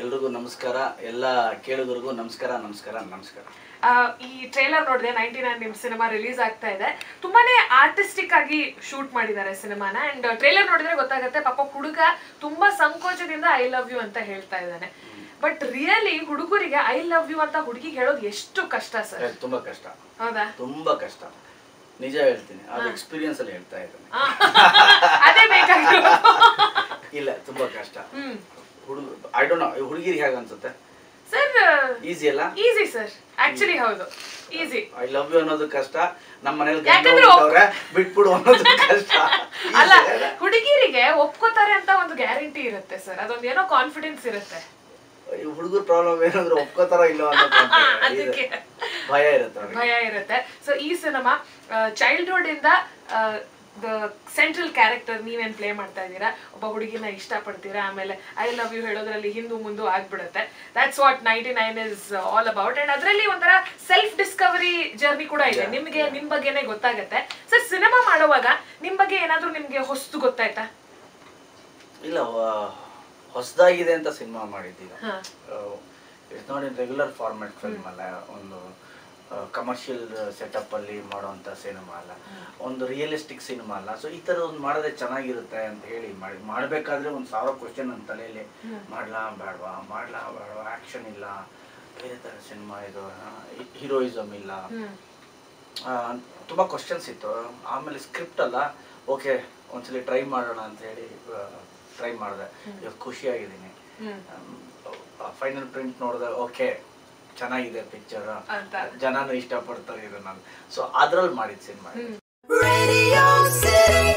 ಎಲ್ರಿಗೂ ನಮಸ್ಕಾರ ಎಲ್ಲ ಕೇಳುಗರಿಗೂ ನಮಸ್ಕಾರ ನಮಸ್ಕಾರ ನಮಸ್ಕಾರ ಆ, ಈ ಟ್ರೇಲರ್ ನೋಡಿದೆ ನೈನ್ಟಿ ನೈನ್ ನಿಮ್ ಸಿನಿಮಾ ರಿಲೀಸ್ ಆಗ್ತಾ ಇದೆ ತುಂಬಾನೇ ಆರ್ಟಿಸ್ಟಿಕ್ ಆಗಿ ಶೂಟ್ ಮಾಡಿದ್ದಾರೆ ಸಿನಿಮಾನ ಅಂಡ್ ಟ್ರೇಲರ್ ನೋಡಿದ್ರೆ ಗೊತ್ತಾಗುತ್ತೆ ಪಾಪ ಹುಡುಗ ತುಂಬಾ ಸಂಕೋಚದಿಂದ ಐ ಲವ್ ಯು ಅಂತ ಹೇಳ್ತಾ ಇದ್ದಾನೆ ಬಟ್ ರಿಯಲಿ ಹುಡುಗರಿಗೆ ಐ ಲವ್ ಯು ಅಂತ ಹುಡುಗಿಗೆ ಹೇಳೋದು ಎಷ್ಟು ಕಷ್ಟ ಸರ್ ಏ, ತುಂಬಾ ಕಷ್ಟ ಹೌದಾ ತುಂಬಾ ಕಷ್ಟ ನಿಜ ಹೇಳ್ತೀನಿ ಅದು ಎಕ್ಸ್ಪೀರಿಯನ್ಸ್ ಅಲ್ಲಿ ಹೇಳ್ತಾ ಇದ್ದೇನೆ ಆ, ಅದೇ ಬೇಕಾಗಿರೋದು ಇಲ್ಲ ತುಂಬಾ ಕಷ್ಟ ಹ್ಮ್ ಹುಡುಗ ಐ ಡೋಂಟ್ ನೋ ಹುಡುಗಿರಿಗೆ ಹೇಗೆ ಅನ್ಸುತ್ತೆ ಸರ್ ಈಸಿ ಅಲ್ಲ ಈಸಿ ಸರ್ ಆಕ್ಚುಲಿ ಹೌದು ಈಸಿ ಐ ಲವ್ ಯು ಅನ್ನೋದು ಕಷ್ಟ ನಮ್ಮ ಮನೇಲಿ ಯಾಕಂದ್ರೆ ಅವ್ರೆ ಬಿಟ್ಬಿಡು ಅನ್ನೋದು ಕಷ್ಟ ಅಲ್ಲ Easy ಅಲ್ಲ? ಹುಡುಗಿರಿಗೆ ಒಪ್ಕೋತಾರೆ ಅಂತ ಒಂದು ಗ್ಯಾರಂಟಿ ಇರುತ್ತೆ ಸರ್ ಅದೊಂದು ಏನೋ ಕಾನ್ಫಿಡೆನ್ಸ್ ಇರುತ್ತೆ ಈ ಹುಡುಗರ ಪ್ರಾಬ್ಲಮ್ ಏನಂದ್ರೆ ಒಪ್ಕೋತಾರ ಇಲ್ಲೋ ಅನ್ನೋ ಅದಕ್ಕೆ. ಭಯ ಇರುತ್ತೆ ಅವ್ರಿಗೆ ಭಯ ಇರುತ್ತೆ ಸೊ ಈ ಸಿನಿಮಾ ಚೈಲ್ಡ್ಹುಡ್ ಇಂದ ದ ಸೆಂಟ್ರಲ್ ಕ್ಯಾರೆಕ್ಟರ್ ನೀವೇನ್ ಪ್ಲೇ ಮಾಡ್ತಾ ಇದ್ದೀರಾ ಒಬ್ಬ ಹುಡುಗಿನ ಇಷ್ಟಪಡ್ತೀರಾ ಆಮೇಲೆ ಐ ಲವ್ ಯು ಹೇಳೋದ್ರಲ್ಲಿ ಹಿಂದು ಮುಂದು ಆಗ್ಬಿಡುತ್ತೆ that's what ninety nine is all about and ಅದರಲ್ಲಿ ಒಂಥರ ಸೆಲ್ಫ್ ಡಿಸ್ಕವರಿ ಜರ್ನಿ ಕೂಡ ಇದೆ ನಿಮ್ಗೆ ನಿಮ್ ಬಗ್ಗೆನೇ ಗೊತ್ತಾಗತ್ತೆ ಸರ್ ಸಿನಿಮಾ ಮಾಡುವಾಗ ನಿಮ್ ಬಗ್ಗೆ ಏನಾದ್ರೂ ನಿಮ್ಗೆ ಹೊಸ್ತು ಗೊತ್ತಾಯ್ತಾ ಇಲ್ಲ ಹೊಸದಾಗಿದೆ ಅಂತ ಸಿನಿಮಾ ಮಾಡಿದ್ದೀವಿ ಹಾ it's not in regular format film ಅಲ್ಲ ಒಂದು ಕಮರ್ಷಿಯಲ್ ಸೆಟಪ್ ಅಲ್ಲಿ ಮಾಡುವಂತ ಸಿನಿಮಾ ಅಲ್ಲ ಒಂದು ರಿಯಲಿಸ್ಟಿಕ್ ಸಿನಿಮಾ ಅಲ್ಲ ಸೊ ಈ ತರ ಒಂದು ಮಾಡಿದ್ರೆ ಚೆನ್ನಾಗಿರುತ್ತೆ ಅಂತ ಹೇಳಿ ಮಾಡಿ ಮಾಡಬೇಕಾದ್ರೆ ಒಂದು ಸಾವಿರ ಕ್ವಶನ್ ನನ್ನ ತಲೆಯಲ್ಲಿ ಮಾಡ್ಲಾ ಬೇಡವಾ ಮಾಡ್ಲಾ ಬೇಡವಾ ಆಕ್ಷನ್ ಇಲ್ಲ ಬೇರೆ ಥರ ಸಿನಿಮಾ ಇದು ಹೀರೋಯಿಸಮ್ ಇಲ್ಲ ಹ್ಮ್ ಆ, ತುಂಬಾ ಕ್ವಶನ್ಸ್ ಇತ್ತು ಆಮೇಲೆ ಸ್ಕ್ರಿಪ್ಟ್ ಅಲ್ಲ ಓಕೆ ಒಂದ್ಸಲಿ ಟ್ರೈ ಮಾಡೋಣ ಅಂತ ಹೇಳಿ ಟ್ರೈ ಮಾಡಿದೆ ಇವತ್ತು ಖುಷಿಯಾಗಿದ್ದೀನಿ ಹ್ಮ್ ಫೈನಲ್ ಪ್ರಿಂಟ್ ನೋಡಿದೆ ಓಕೆ ಚೆನ್ನಾಗಿದೆ ಪಿಕ್ಚರ್ ಅಂತ ಜನನು ಇಷ್ಟಪಡ್ತಾರೆ ಇದನ್ನ ಸೊ ಅದ್ರಲ್ಲಿ ಮಾಡಿದ ಸಿನಿಮಾ ಹ್ಮ್ Radio City.